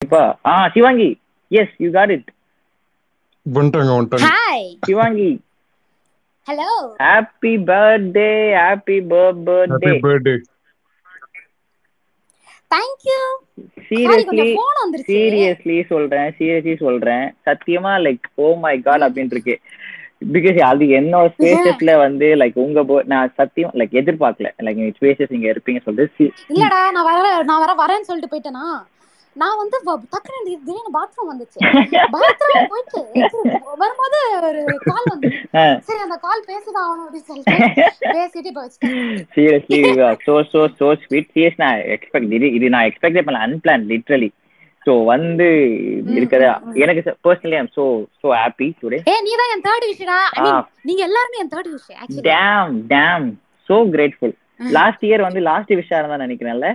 கண்டிப்பா ஆ Sivangi yes you got it வந்துட்டாங்க வந்துட்டாங்க hi Sivangi hello happy birthday happy birthday happy birthday thank you sorry seriously கொஞ்சம் phone வந்துருச்சு சீரியஸ்லி சொல்றேன் சீரியஸ்லி சொல்றேன் சத்தியமா லைக் ஓ மை காட் அப்படின்னு இருக்கு பிகாஸ் அது என்னோட ஸ்பேசஸ்ல வந்து லைக் உங்க bo- நான் சத்தியம் லைக் எதிர்பார்க்கல லைக் ஸ்பேசஸ் நீங்க இருப்பீங்க சொல்லிட்டு சி- இல்லடா நான் வர நான் வர வரேன்னு சொல்லிட்டு போயிட்டேனா நான் வந்து வ- டக்குனு தி- திடீர்னு பாத்ரூம் வந்துச்சு பாத்ரூம் போயிட்டு சரி, வரும்போது ஒரு கால் வந்து ஆ. சரி அந்த கால் பேசிதான் ஆகணும் அப்படின்னு சொல்லிட்டு பேசிட்டு இப்ப வச்சுட்டேன் seriously so so so sweet serious நான் எக்ஸ்பெக்ட் இது இது நான் எக்ஸ்பெக்டே பண்ணல அன்பிளான் லிட்ரலி ஸோ வந்து இருக்கிற எனக்கு personally I'm so so happy today ஏ நீ தான் என் தேர்ட் விஷயடா ஐ மீன் ஆ. நீங்க எல்லாருமே என் தேர்ட் விஷயம் actually damn damn so grateful last year வந்து லாஸ்ட் விஷயம் இருந்தா நினைக்கிறேன்ல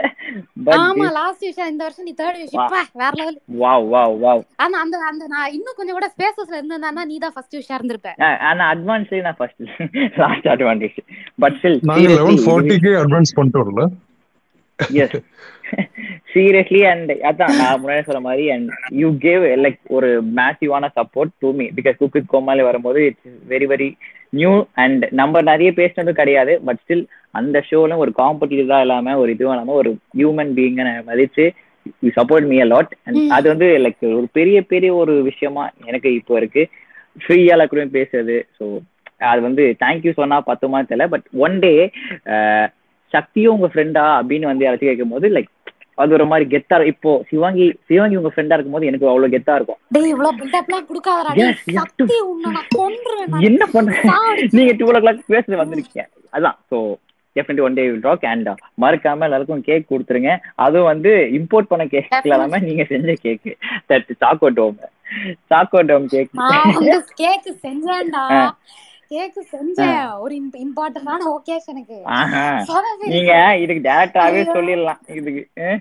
ஆமா பட் லாஸ்ட் விஷயம் இந்த வருஷம் நீ தேர்ட் விஷயம் பா, வேற லெவல் வாவ் வாவ் வாவ் ஆனா அந்த அந்த நான் இன்னும் கொஞ்சம் கூட ஸ்பேசஸ்ல இருந்திருந்தா நீ தான் ஃபர்ஸ்ட் விஷயம் இருந்திருப்ப ஆனா அட்வான்ஸ்லயே நான் first last advantage but still நாங்க லெவன் ஃபார்ட்டிக்கே அட்வான்ஸ் பண்ணிட்டோம்ல எஸ் சீரியஸ்லி அண்ட் அதான் நான் முன்னாடி சொன்ன மாதிரி அண்ட் யூ கேவ் லைக் ஒரு மேசிவான support to me because cook with Comali வரும்போது it's very very new and நம்ம நிறைய பேசினதும் கிடையாது பட் ஸ்டில் அந்த ஷோல ஒரு காம்படிட்டிவா இல்லாம ஒரு இதுவும் இல்லாம ஒரு ஹியூமன் பீங்கை மதிச்சு you support me a lot and ம். அது வந்து லைக் ஒரு பெரிய பெரிய ஒரு விஷயமா எனக்கு இப்போ இருக்கு ஃப்ரீயால கூட பேசுறது ஸோ அது வந்து தேங்க்யூ சொன்னா பத்துமா தெரியல பட் ஒன் டே சக்தியும் உங்க ஃப்ரெண்டா அப்படின்னு வந்து யாராச்சும் கேட்கும் போது லைக் அது ஒரு மாதிரி கெத்தா இருக்கும். இப்போ சிவாங்கி சிவாங்கி உங்க ஃப்ரெண்டா இருக்கும்போது எனக்கு அவ்வளவு கெத்தா இருக்கும் டேய் இவ்வளவு பில்டப்லாம் கொடுக்காதடா Yes, டேய் you have to- சக்தி உன்னை நான் கொன்றுவேன் நான். என்ன பண்ண சாவடிச்சு. நீங்க டூ ஓ கிளாக் பேச வந்திருக்கீங்க அதான் so definitely one day will talk and மறக்காம எல்லாருக்கும் கேக் கொடுத்துருங்க அதுவும் வந்து இம்போர்ட் பண்ண கேக் இல்லாம நீங்க செஞ்ச cake that choco dome choco dome cake நான் வந்து கேக் செஞ்சேன்டா ஆ. கேக் செஞ்சேன் ஒரு இம்பார்ட்டன்டான ஒகேஷனுக்கு ஆஹா நீங்க இதுக்கு டேரக்டாவே சொல்லிடலாம் இதுக்கு அஹ்?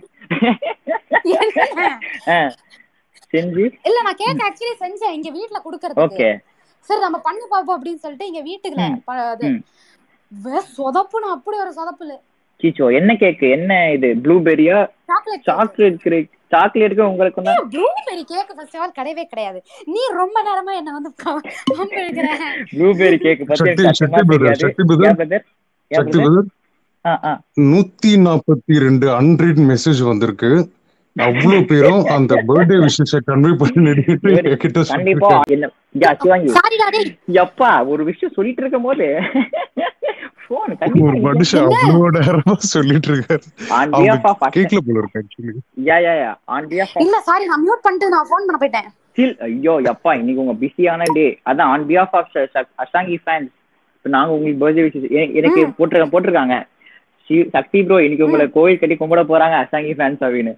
அஹ். செஞ்சு இல்ல நான் கேக் ஆக்சுவலி செஞ்சேன் இங்க வீட்ல குடுக்கறதுக்கு ஓகே சரி நம்ம பண்ணி பாப்போம் அப்படின்னு சொல்லிட்டு இங்க வீட்டுக்குல ம். ப- அது ம். வே சொதப்புன்னு அப்படி ஒரு சொதப்புல சீச்சோ என்ன கேக் என்ன இது ப்ளூபெரியா சாக்லேட் சாக்லேட் கேக் சாக்லேட்டுக்கு உங்களுக்கு தான் blueberry cake first of all கிடையவே கிடையாது நீ ரொம்ப நேரமா என்ன வந்து பம்பிழுக்கிற ப்ளூபெரி கேக் பத்தி சக்தி, எனக்கு சத்தியமா சக்தி brother, தெரியாது சக்தி brother. ஏன் brother? ஏன் சக்தி brother? brother, ஆ, ஆ. நூத்தி நாற்பத்தி ரெண்டு அன்ரீட் மெசேஜ் வந்திருக்கு அவ்வளவு பேரும் அந்த பர்த்டே விஷயத்தை கன்வே பண்ணி கிட்ட கண்டிப்பா சொல்லிருக்காங்க. என்ன யா சிவாங்கி சாரிடா டேய் எப்பா ஒரு விஷயம் சொல்லிட்டு இருக்கும் போது போன் ஒரு மனுஷன் அவ்வளவு நேரமா சொல்லிட்டு இருக்காரு ஆன் பிஹாஃப் ஆஃப் கேக்ல போல இருக்கு actually yeah yeah yeah on behalf of இல்ல சாரி நான் மியூட் பண்ணிட்டு நான் ஃபோன் பண்ண போயிட்டேன் ஸ்டில் ஐயோ எப்பா இன்னைக்கு உங்க பிஸியான டே அதான் ஆன் பிஹாஃப் ஆஃப் அசாங்கி ஃபேன்ஸ் இப்போ நாங்க உங்களுக்கு பர்த்டே விஷயம் எனக்கு போட்டிருக்க போட்டிருக்காங்க சி- சக்தி ப்ரோ இன்னைக்கு உங்களை கோயில் கட்டி கும்பிட போறாங்க அசாங்கி ஃபேன்ஸ் அப்படின்னு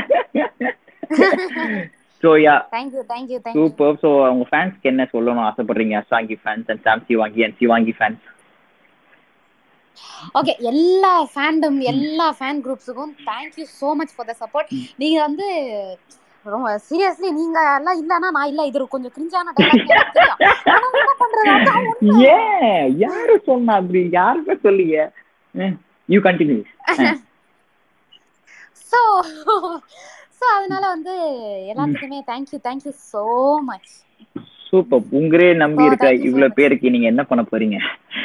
so yeah thank you thank you thank you super so உங்க ஃபேன்ஸ்க்கு என்ன சொல்லணும் ஆசைப்படுறீங்க அசாங்கி fans and Sam Sivaangi and Sivaangi fans okay எல்லா ஃபேண்டம் எல்லா ஃபேன் குரூப்ஸுக்கும் thank you so much for the support நீங்க வந்து ரொம்ப சீரியஸ்லி நீங்க எல்லாம் இல்லனா நான் இல்ல இது ஒரு கொஞ்சம் கிரிஞ்சான டைலாக் எனக்கு தெரியும் ஆனா என்ன பண்றது அதான் உண்மை. ஏன் யாரு சொன்னா அப்படி யாருமே சொல்லிய யூ கண்டினியூ சோ சோ அதனால வந்து எல்லாத்துக்குமே thank you thank you so much super உங்களே நம்பி Oh, இருக்க thank you so இவ்வளவு much. பேருக்கு நீங்க என்ன பண்ண போறீங்க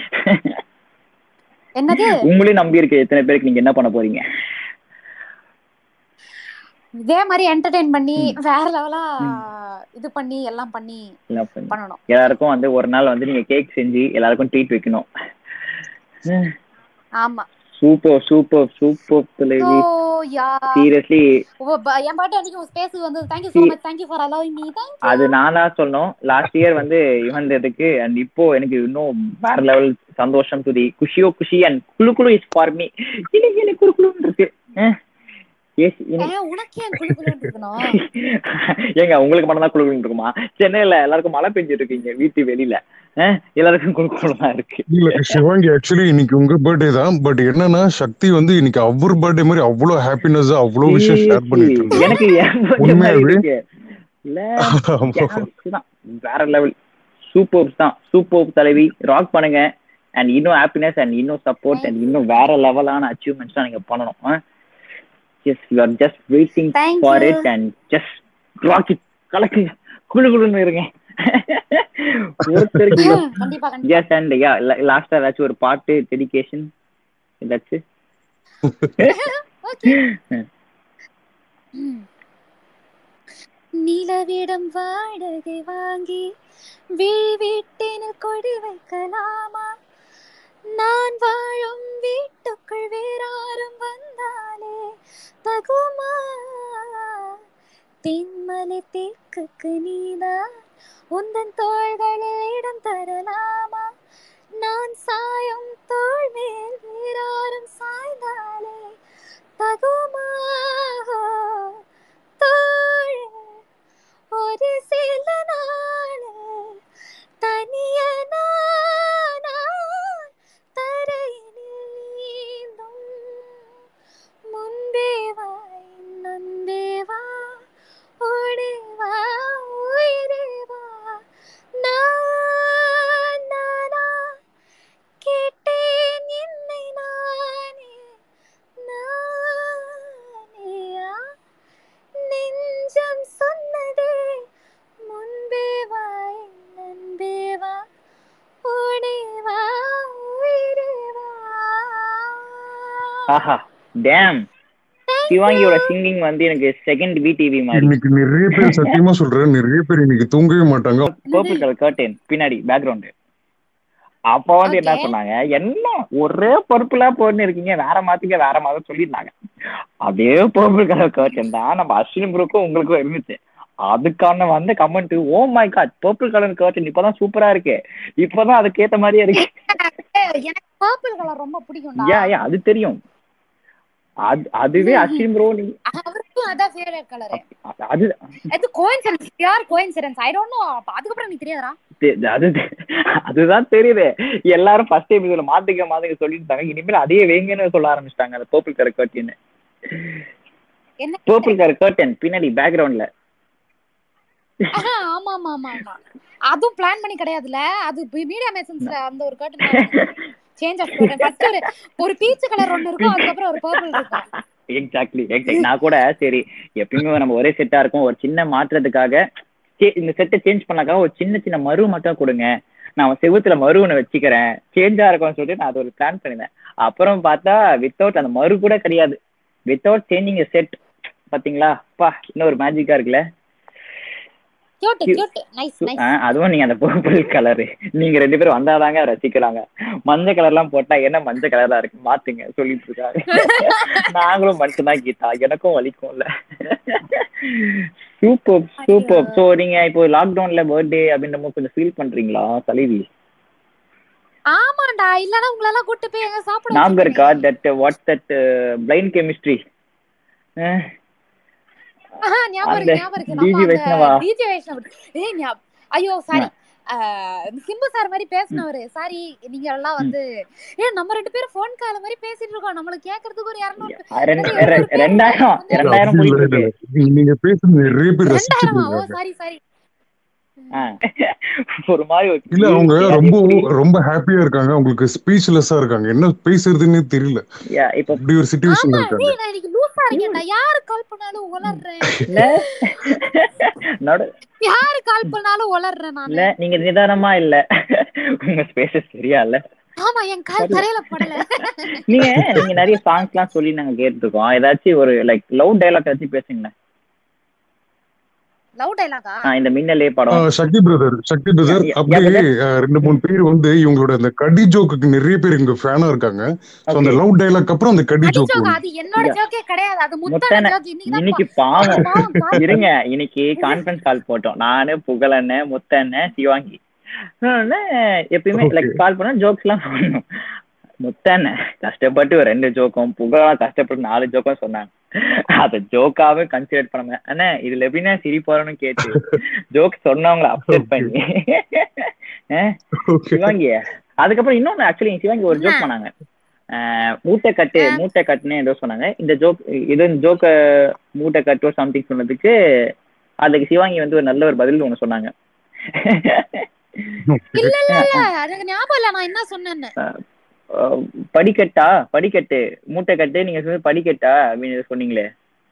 என்னது உங்களே நம்பி இருக்க எத்தனை பேருக்கு நீங்க என்ன பண்ண போறீங்க இதே மாதிரி என்டர்டெயின் பண்ணி வேற லெவலா இது பண்ணி எல்லாம் பண்ணி என்ன பண்ண- பண்ணணும் எல்லாருக்கும் வந்து ஒரு நாள் வந்து நீங்க கேக் செஞ்சு எல்லாருக்கும் ட்ரீட் வைக்கணும் ஆமா சூப்பர் சூப்பர் சூப்பர் ஸோ தலைவி யா சீரியஸ்லி என் பாட்டு அன்னைக்கு உங்க ஸ்பேஸ் வந்து thank you so much thank you for allowing me thank அது நானா சொன்னோம் லாஸ்ட் இயர் வந்து இவந்ததுக்கு அண்ட் இப்போ எனக்கு இன்னும் வேற லெவல் சந்தோஷம் துதி குஷியோ குஷி அண்ட் குளு குளு இஸ் ஃபார் மீ எனக்கு எனக்கு குளு குளுன்னு இருக்கு அஹ். Yes, இனி- ஏன் உனக்கே என் குழு குழுன்னு இருக்கணும் ஏங்க உங்களுக்கு மட்டும் தான் குளு குளுன்னு இருக்குமா சென்னையில எல்லாருக்கும் மழை பெஞ்சிட்டு இருக்கீங்க வீட்டு வெளியில அஹ், எல்லாருக்கும் குளு குளு தான் இருக்கு இல்ல சிவாங்கி ஆக்சுவலி இன்னைக்கு உங்க பர்த்டே தான் பட் என்னன்னா சக்தி வந்து இன்னைக்கு அவர் பர்த்டே மாதிரி அவ்வளவு ஹாப்பினஸ் அவ்வளவு விஷயம் ஷேர் பண்ணிட்டு இருந்தாரு எனக்கு ஏன் birthday மாதிரி உண்மையாவே? இருக்கு. இல்ல ஆமா. chance தான். வேற லெவல் சூப்பர் தான் சூப்பர் தலைவி ராக் பண்ணுங்க அண்ட் இன்னும் ஹாப்பினஸ் அண்ட் இன்னும் சப்போர்ட் அண்ட் இன்னும் வேற லெவலான அச்சீவ்மெண்ட்ஸ் தான் நீங்க பண்ணணும் yes you are just waiting Thank for you. It and just rock it கலக்குங்க குளு குளுன்னு இருங்க ஒருத்தருக்கு கண்டிப்பா கண்டிப்பா எஸ் அண்ட் யா லாஸ்டா ஏதாச்சும் ஒரு பாட்டு டெடிகேஷன் ஏதாச்சும் ஓகே நிலவிடம் வாடகை வாங்கி வீட்டினில் கொடி வைக்கலாமா நான் வாழும் வீட்டுக்குள் வேறாரும் வந்தாலே தகுமா தென்மலை தேக்குக்கு நீதான் உந்தன் தோள்களில் இடம் தரலாமா நான் சாயும் தோள் மேல் வேறாரும் சாய்ந்தாலே தகுமா தோள் ஒரு சில நாள் தனிய தரையினில் நீந்தும் முன்பே வா என் அன்பே வா ஓடி வா உயிரே வா நான் நானா கேட்டேன் என்னை நானே நானேயா நெஞ்சம் சொன்னதே முன்பே வா என் அன்பே வா ஓடி வா உயிரே வா ஆஹா டேம் சிவாங்கியோட சிங்கிங் வந்து எனக்கு செகண்ட் பிடிவி மாதிரி இன்னைக்கு நிறைய பேர் சத்தியமா சொல்றேன் நிறைய பேர் இன்னைக்கு தூங்கவே மாட்டாங்க பர்பிள் கலர் கர்டன் பின்னாடி பேக்ரவுண்ட் அப்ப வந்து என்ன Okay. சொன்னாங்க என்ன ஒரே பர்பிளா போன்னு இருக்கீங்க வேற மாத்திக்க வேற மாதிரி சொல்லியிருந்தாங்க அதே பர்பிள் கலர் கர்டன் தான் நம்ம அஸ்வின் ப்ரோக்கும் உங்களுக்கும் இருந்துச்சு அதுக்கான வந்த comment oh my God purple colour curtain இப்பதான் சூப்பரா இருக்கு இப்பதான் அதுக்கேத்த மாதிரியே இருக்கு எனக்கு பர்பிள் கலர் ரொம்ப பிடிக்கும்டா யா யா அது தெரியும் அது அதுவே அஸ்வின் ப்ரோ நீ அவருக்கும் அதான் ஃபேவரட் கலர் அது அது coincidence pure coincidence I don't know அதுக்கப்புறம் நீ தெரியாதா தெ- அது அதுதான் தெரியுது எல்லாரும் ஃபர்ஸ்ட் டைம் இதுல மாத்திக்க மாத்திக்க சொல்லிட்டாங்க இனிமேல் அதே வைங்கன்னு சொல்ல ஆரம்பிச்சிட்டாங்க அந்த பர்பிள் கலர் கர்டன் என்ன பர்பிள் கலர் கர்டன் பின்னாடி பேக்ரவுண்ட்ல ஆஹா, ஆமா ஆமா ஆமா ஆமா அதுவும் பிளான் பண்ணி கிடையாதுல அது மீடியா மெசன்ஸ்ல அந்த ஒரு curtain change of curtain first ஒரு ஒரு பீச் கலர் ஒன்னு இருக்கும் அதுக்கப்புறம் ஒரு பர்பிள் இருக்கும் எக்ஸாக்ட்லி எக்ஸாக்ட் நான் கூட சரி எப்பயுமே நம்ம ஒரே செட்டா இருக்கும் ஒரு சின்ன மாற்றத்துக்காக சே- இந்த செட்டை சேஞ்ச் பண்ணாக்காக ஒரு சின்ன சின்ன மரு மட்டும் கொடுங்க நான் செவுத்துல மரு ஒன்று வச்சுக்கிறேன் சேஞ்சா இருக்கும்னு சொல்லிட்டு நான் அது ஒரு பிளான் பண்ணிருந்தேன் அப்புறம் பார்த்தா வித்தவுட் அந்த மரு கூட கிடையாது வித்தவுட் சேஞ்சிங் செட் பாத்தீங்களா பா இன்னும் ஒரு மேஜிக்கா இருக்குல்ல கியூட் கியூட் நைஸ் நைஸ் ஆ, அதுவும் நீங்க அந்த பர்பிள் கலரு நீங்க ரெண்டு பேரும் வந்தாதாங்க ரசிக்கலாங்க மஞ்சள் கலர்லாம் போட்டா என்ன மஞ்சள் கலரா இருக்கு மாத்துங்க சொல்லிட்டு இருக்காங்க நாங்களும் மனுஷன் தான் கீதா எனக்கும் வலிக்கும்ல சூப்பர் சூப்பர் சோ நீங்க இப்போ லாக்டவுன்ல பர்த்டே அப்படின்ற போது கொஞ்சம் ஃபீல் பண்றீங்களா தலைவி ஆமாண்டா இல்லனா உங்கள எல்லாம் கூட்டி போய் எங்க சாப்பிட ஞாபகம் இருக்கா that what that blind chemistry ஆஹா, ஞாபகம் அந்த இருக்கு ஞாபகம் இருக்கு DJ நம்ம வைஷ்ணவா? அந்த டிஜே வைஷ்ணவ் ஏய் ஞாபகம் ஐயோ சாரி சிம்பு சார் மாதிரி பேசினவரு சாரி நீங்க எல்லாம் வந்து ஏ நம்ம ரெண்டு பேரும் போன் கால் மாதிரி பேசிட்டு இருக்கோம் நம்மளுக்கு கேக்குறதுக்கு ஒரு இருநூறு ரெண்டாயிரம் ரெண்டாயிரம் அப்படி போயிட்டு இல்ல, இருக்கு இல்ல. நீங்க பேசுறது நிறைய பேர் ரசிச்சுட்டு ரெண்டாயிரமா ஓ இருக்காங்க சாரி சாரி ஆ. ஒரு மாதிரி ஒரு இல்ல அவங்க அது ரொம்ப எப்படி- ரொம்ப ஹாப்பியா இருக்காங்க அவங்களுக்கு ஸ்பீச்லெஸ்ஸா இருக்காங்க என்ன பேசுறதுன்னே தெரியல Yeah, இப்போ அப்படி ஒரு சுச்சுவேஷன் ஆமா இருக்காங்க டேய் நான் இன்னைக்கு லூசா இருக்கேன்டா யாரு கால் பண்ணாலும் உளறேன் இல்ல நடு யாரு கால் பண்ணாலும் உளறேன் இல்ல நானு நீங்க நிதானமா இல்ல உங்க ஸ்பேசஸ் சரியா இல்ல ஆமா என் கால் தரையில படல நீங்க நீங்க நிறைய சாங்ஸ் எல்லாம் சொல்லி நாங்க கேட்டிருக்கோம் ஏதாச்சும் ஒரு லைக் லவ் டைலாக் வச்சு பேசுங்களேன் லவ் டைலாகா ஆ, இந்த மின்னலே படம் ஆஹ் Shakthi brother Shakthi brother Yeah, yeah, அப்படியே ஆஹ் ரெண்டு மூணு பேர் வந்து இவங்களோட அந்த கடி ஜோக்குக்கு நிறைய பேர் இங்க ஃபேனா இருக்காங்க So அந்த Okay. லவ் டைலாக் அப்புறம் அந்த கடி அடி ஜோக் ஜோக் அது என்னோட ஜோக்கே கிடையாது அது முத்தான முத்தான- ஜோக் இன்னைக்கு தான் இன்னைக்கு பா- பாவம் பாவம், பாவம். இருங்க இன்னைக்கு கான்ஃபரன்ஸ் கால் போட்டோம் நானு புகழண்ணன் முத்தண்ணன் சிவாங்கி ஆனா, எப்பயுமே Okay. லைக் கால் பண்ணா ஜோக்ஸ் எல்லாம் சொல்லணும் முத்தண்ணன் கஷ்டப்பட்டு ஒரு ரெண்டு ஜோக்கும் புகழா கஷ்டப்பட்டு நாலு ஜோக்கும் சொன்னாங்க அத ஜோக்காவே கன்சிடர் பண்ண அண்ணா இதுல எப்படின்னா சிரிப்பாருன்னு கேட்டு ஜோக் சொன்னவங்கள அப்செட் பண்ணி அஹ், ஓகே சிவாங்கி அதுக்கப்புறம் இன்னொன்னு ஆக்சுவலி சிவாங்கி ஒரு ஜோக் பண்ணாங்க அஹ், மூட்டை கட்டு ஆ. மூட்டை கட்டுன்னு ஏதோ சொன்னாங்க இந்த ஜோக் இது ஜோக்க மூட்டை கட்டோ சம்திங் சொன்னதுக்கு அதுக்கு சிவாங்கி வந்து ஒரு நல்ல ஒரு பதில் ஒண்ணு சொன்னாங்க இல்ல இல்ல இல்ல எனக்கு ஞாபகம் இல்ல நான் என்ன சொன்னேன்னு அஹ், படிக்கட்டா படிக்கட்டு மூட்டை கட்டு நீங்க சொன்னது படிக்கட்டா அப்படின்னு சொன்னீங்களே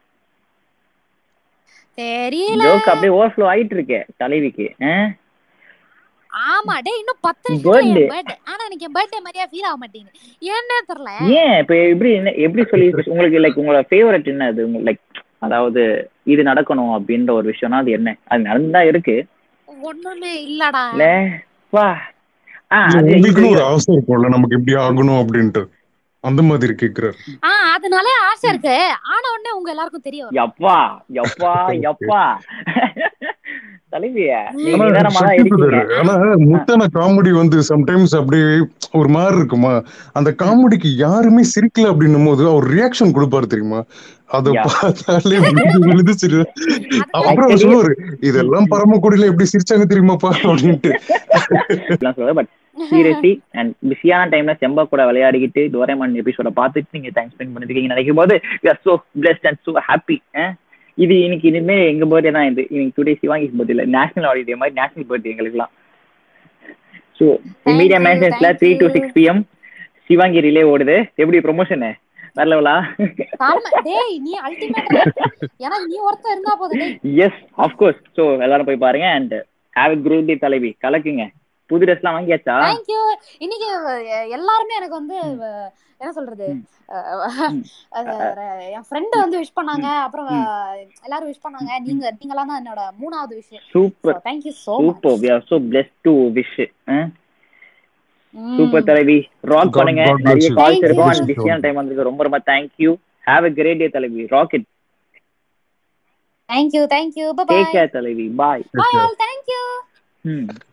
தெரியல ஜோக் அப்படியே ஓவர்ஃப்ளோ ஆயிட்டு இருக்கே தலைவிக்கு அஹ்? ஆமா டேய் இன்னும் பத்து நிமிஷத்துல Birthday. என் பர்த்டே ஆனா எனக்கு என் பர்த்டே மாதிரியா ஃபீல் ஆக மாட்டேங்குது ஏன்னே தெரியல ஏன் இப்ப எப்படி என்ன எப்படி சொல்லி உங்களுக்கு லைக் உங்களோட ஃபேவரட் என்ன அது லைக் அதாவது இது நடக்கணும் அப்படின்ற ஒரு விஷயம்னா அது என்ன அது நடந்துதான் இருக்கு ஒண்ணுமே இல்லடா இல்ல வா ஆ இல்ல, அது உங்களுக்குன்னு ஒரு ஆசை இருக்கும்ல நமக்கு எப்படி ஆகணும் அப்படின்ட்டு அந்த மாதிரி கேக்குறாரு ஆ அதனால ஆசை இருக்கு ஆன உடனே உங்க எல்லாருக்கும் தெரிய வரும் யப்பா யப்பா யப்பா தலைவிய நீங்க ஆனா நிதானமா தான் சக்தி இருக்கீங்க brother, ஆனா முத்தான காமெடி வந்து சம்டைம்ஸ் அப்படியே ஒரு மாதிரி இருக்குமா அந்த காமெடிக்கு யாருமே சிரிக்கல அப்படின்னும் போது அவர் ரியாக்ஷன் கொடுப்பாரு தெரியுமா அத Yeah. பார்த்தாலே விழுது விழுது சிரி அப்புறம் அவர் Actually- சொல்லுவாரு இதெல்லாம் பரமக்குடியில எப்படி சிரிச்சாங்க தெரியுமாப்பா அப்படின்ட்டு எல்லாம் சொல்ல பட் சீரியஸ்லி அண்ட் பிஸியான டைம்ல செம்பா கூட விளையாடிக்கிட்டு டோரேமான் எபிசோட பார்த்துட்டு நீங்க டைம் ஸ்பெண்ட் பண்ணிருக்கீங்க நினைக்கும் போது we are so blessed and so happy இது இன்னைக்கு இனிமே எங்க பர்த்டே தான் இது இன்னைக்கு டுடே சிவாங்கி பர்த்டே இல்ல நேஷனல் ஹாலிடே மாதிரி நேஷனல் பர்த்டே எங்களுக்குலாம் ஸோ Thank மீடியா you, மேன்ஷன்ஸ்ல thank three to you. Six PM Sivaangi relay ஓடுது எப்படி ப்ரொமோஷனு வரலவலா ஆமா டேய் நீ அல்டிமேட் ஏன்னா நீ ஒருத்தன் இருந்தா போதும் டேய் எஸ் ஆஃப்கோர்ஸ் ஸோ எல்லாரும் போய் பாருங்க அண்ட் ஹாவ் குரூப் டி தலைவி கலக்குங்க புது ட்ரெஸ்லாம் வாங்கியாச்சா தேங்க்யூ இன்னைக்கு அஹ், எல்லாருமே எனக்கு வந்து அஹ், என்ன சொல்றது ம். அஹ், ம். அஹ், என் ஃப்ரெண்ட் வந்து விஷ் பண்ணாங்க அப்புறம் ம். அஹ், எல்லாரும் விஷ் பண்ணாங்க நீங்க நீங்களாம் தான் என்னோட மூணாவது விஷயம் super thank you so super we are so blessed to wish much super தலைவி ராக் God- பண்ணுங்க God bless நிறைய you. கால்ஸ் Thank இருக்கும் you. அண்ட் பிஸியான டைம் வந்திருக்கு ரொம்ப ரொம்ப thank you have a great day தலைவி rock it thank you thank you bye take care தலைவி பாய் பாய் ஆல் தேங்க்யூ ம்